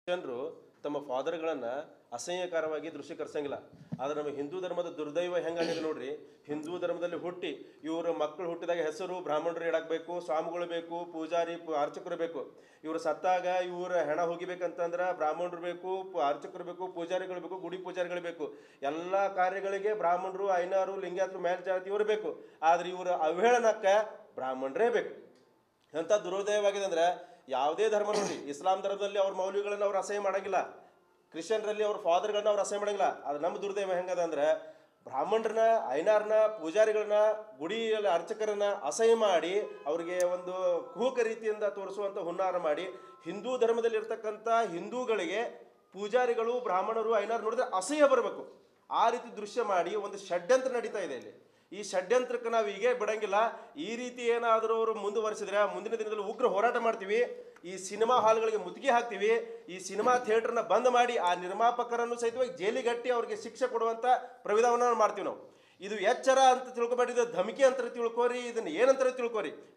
ಜನರು ತಮ್ಮ ಫಾದರ್ಗಳನ್ನ ಅಸಹ್ಯಕರವಾಗಿ ದೃಶ್ಯಕರಿಸಂಗಿಲ್ಲ ಆದ್ರೆ ನಮ್ಮ ಹಿಂದೂ ಧರ್ಮದ ದುರ್ದೈವ ಹೆಂಗಾಗಿದೆ ನೋಡ್ರಿ ಹಿಂದೂ ಧರ್ಮದಲ್ಲಿ ಹುಟ್ಟಿ ಇವರು ಮಕ್ಕಳು ಹುಟ್ಟಿದಾಗ ಹೆಸರು ಬ್ರಾಹ್ಮಣರು ಹೇಳಕ್ಬೇಕು ಸ್ವಾಮಿಗಳು ಬೇಕು ಪೂಜಾರಿ ಪು- ಅರ್ಚಕರು ಬೇಕು ಇವರು ಸತ್ತಾಗ ಇವ್ರ ಹೆಣ ಹೋಗಿಬೇಕಂತಂದ್ರ ಬ್ರಾಹ್ಮಣರು ಬೇಕು ಪು- ಅರ್ಚಕರು ಬೇಕು ಪೂಜಾರಿಗಳು ಬೇಕು ಗುಡಿ ಪೂಜಾರಿಗಳು ಬೇಕು ಎಲ್ಲ ಕಾರ್ಯಗಳಿಗೆ ಬ್ರಾಹ್ಮಣರು ಐನಾರು ಲಿಂಗಾಯತರು ಮೇಲ್ಜಾತಿ ಇವರು ಬೇಕು ಆದ್ರೆ ಇವರ ಅವಹೇಳನಕ್ಕ ಬ್ರಾಹ್ಮಣರೇ ಬೇಕು ಎಂಥ ದುರೋದಯವಾಗಿದೆ ಅಂದ್ರೆ ಯಾವುದೇ ಧರ್ಮ ನೋಡಿ ಇಸ್ಲಾಂ ಧರ್ಮದಲ್ಲಿ ಅವ್ರ ಮೌಲ್ಯಗಳನ್ನ ಅವ್ರು ಅಸಹ್ಯ ಮಾಡಂಗಿಲ್ಲ ಕ್ರಿಶ್ಚಿಯನ್ರಲ್ಲಿ ಅವ್ರ ಫಾದರ್ಗಳನ್ನ ಅವ್ರು ಅಸಹ್ಯ ಮಾಡಂಗಿಲ್ಲ ಅದು ನಮ್ಮ ದುರ್ದೈವ ಹೆಂಗದ ಅಂದ್ರೆ ಬ್ರಾಹ್ಮಣರನ್ನ ಐನಾರ್ನ ಪೂಜಾರಿಗಳನ್ನ ಗುಡಿಯಲ್ಲಿ ಅರ್ಚಕರನ್ನ ಅಸಹ್ಯ ಮಾಡಿ ಅವರಿಗೆ ಒಂದು ಕುಹುಕ ರೀತಿಯಿಂದ ತೋರಿಸುವಂಥ ಹುನ್ನಾರ ಮಾಡಿ ಹಿಂದೂ ಧರ್ಮದಲ್ಲಿ ಇರ್ತಕ್ಕಂಥ ಹಿಂದೂಗಳಿಗೆ ಪೂಜಾರಿಗಳು ಬ್ರಾಹ್ಮಣರು ಐನಾರು ನೋಡಿದ್ರೆ ಅಸಹ್ಯ ಬರಬೇಕು ಆ ರೀತಿ ದೃಶ್ಯ ಮಾಡಿ ಒಂದು ಷಡ್ಯಂತ್ರ ನಡೀತಾ ಇದೆ ಇಲ್ಲಿ ಈ ಷಡ್ಯಂತ್ರಕ್ಕೆ ನಾವು ಹೀಗೆ ಬಿಡಂಗಿಲ್ಲ ಈ ರೀತಿ ಏನಾದರೂ ಅವರು ಮುಂದುವರಿಸಿದ್ರೆ ಮುಂದಿನ ದಿನದಲ್ಲಿ ಉಗ್ರ ಹೋರಾಟ ಮಾಡ್ತೀವಿ ಈ ಸಿನಿಮಾ ಹಾಲ್ಗಳಿಗೆ ಮುತ್ತಿಗೆ ಹಾಕ್ತೀವಿ ಈ ಸಿನಿಮಾ ಥಿಯೇಟರ್ನ ಬಂದ್ ಮಾಡಿ ಆ ನಿರ್ಮಾಪಕರನ್ನು ಸಹಿತವಾಗಿ ಜೈಲಿಗಟ್ಟಿ ಅವ್ರಿಗೆ ಶಿಕ್ಷೆ ಕೊಡುವಂತ ಪ್ರವಿಧಾನವನ್ನು ಮಾಡ್ತೀವಿ ನಾವು ಇದು ಎಚ್ಚರ ಅಂತ ತಿಳ್ಕೊಬೇಡಿ ಇದು ಧಮಕಿ ಅಂತ ತಿಳ್ಕೊರಿ ಇದನ್ನ ಏನಂತ ತಿಳ್ಕೊರಿ